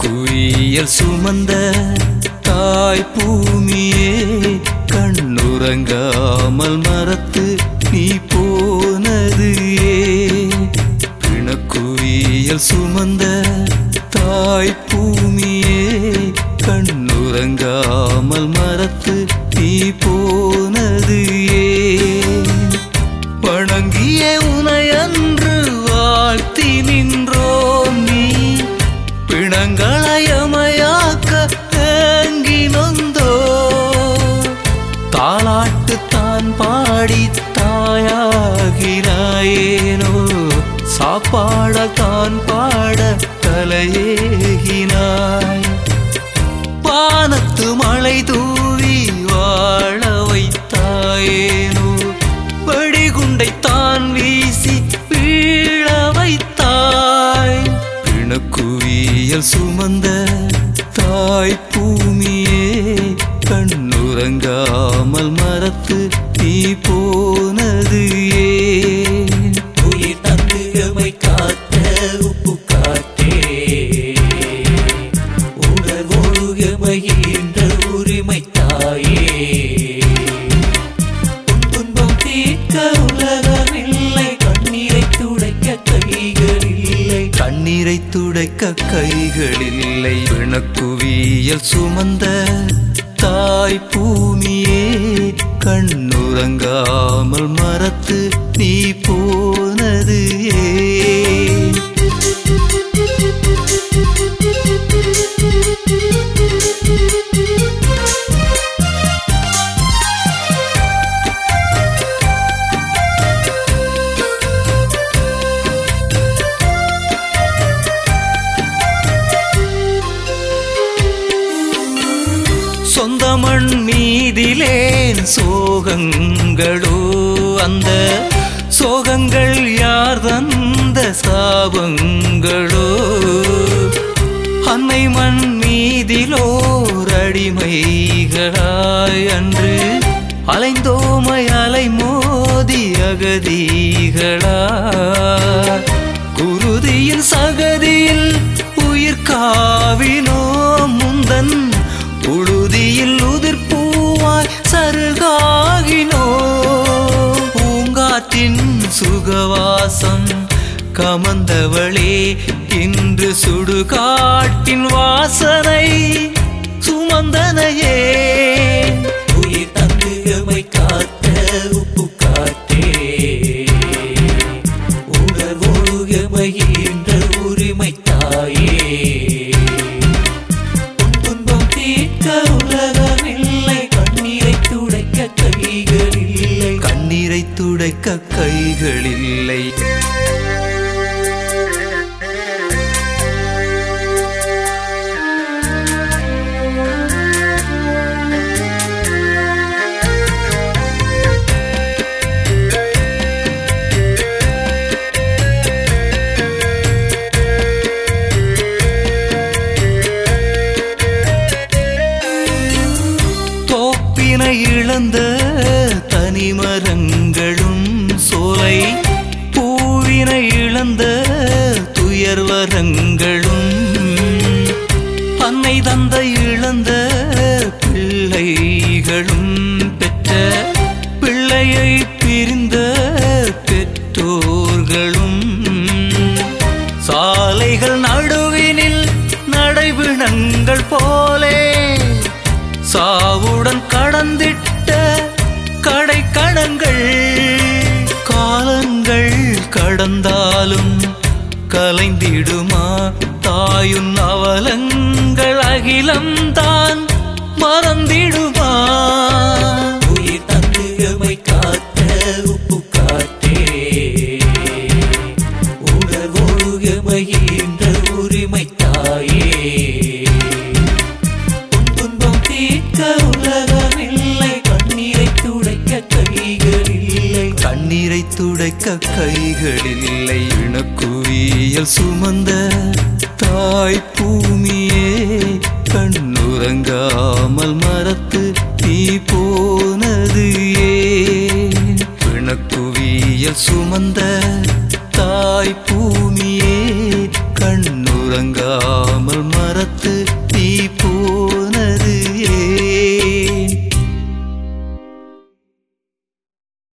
பிணக்குவியல் சுமந்த தாய் பூமியே கண்ணுறங்காமல் மறத்து நீ போனது ஏன் பிணக்குவியல் சுமந்த தாய் பூமியே கண்ணுறங்காமல் மறத்து நீ போனது ஏன் வணங்கிய உனையன்று வாழ்த்தி நின்றோம் நீ பிணங்களையமையாக்க ஏங்கி நொந்தோ தாளாட்டு தான் பாடி தாயாகினாயேனோ சாப்பாட தான் பாட தலையேகினாய் வானத்து மழை தூவி வாழ வைத்தாயேனோ வெடிகுண்டை தான் வீசி வீழ வைத்தாய் பிணக்குவியல் சுமந்த தாய் பூமியே கண்ணுறங்காமல் மறத்து நீ போனது ஏன் உயிர் தந்து எமை காத்த உப்பு காற்றே உணர்வோடு எமைகின்ற உரிமை தாயே உன் துன்பம் தீர்க்க உலகமில்லை கண்ணீரை துடைக்க கைகள் இல்லை கண்ணீரை துடைக்க கைகளில்லை பிணக்குவியல் சுமந்த தாய் பூமியே கண்ணுறங்காமல் மறத்து நீ போனது ஏன் சொந்த மண் மீதிலேன் சோகங்களோ அந்த சோகங்கள் யார் தந்த சாபங்களோ அன்னை மண் மீதிலோர் அடிமைகளாய் அன்று அலைந்தோமை அலை மோதி அகதிகளா குருதியின் சகதியில் உயிர் காவினோ முந்தன் உழுதியில் உதிர்ப்பூவாய் சருகாகினோ பூங்காற்றின் சுகவாசம் கமந்தவளே இன்று சுடுகாட்டின் வாசனை சுமந்தனையே உயிர் தந்து எமை காத்த உப்பு காற்றே உணர்வோடு எமைகின்ற உரிமை தாயே உன் துன்பம் தீர்க்க உலகமில்லை கண்ணீரை துடைக்க கைகள் இல்லை கண்ணீரை துடைக்க கைகளில்லை தோப்பினை இழந்த தனிமரங்களும் சோலை பூவினை இழந்த துயர்வரங்களும் அன்னை தந்தை இழந்த பிள்ளைகளும் பெற்ற பிள்ளையை பிரிந்த பெற்றோர்களும் சாலைகள் நடுவினில் நடைபிணங்கள் போலே சாவுடன் கடந்திட்ட கடைக்கணங்கள் காலங்கள் கடந்தாலும் கலைந்திடுமா தாயுன் அவலங்கள் அகிலம் தான் மறந்திடுமா உயிர் தந்து எமை காத்த உப்பு காற்றே உணர்வோடு எமைகின்ற உரிமை தாயே உன் துன்பம் தீர்க்க உலகமில்லை கண்ணீரை துடைக்க கைகள் இல்லை கண்ணீரை துடைக்க கைகளில்லை இணக்குவியல் சுமந்த தாய் பூமியே கண்ணுறங்காமல் மறத்து நீ போனது ஏன் பிணக்குவியல் சுமந்த தாய் பூமியே கண்ணுறங்காமல் மற மரத்து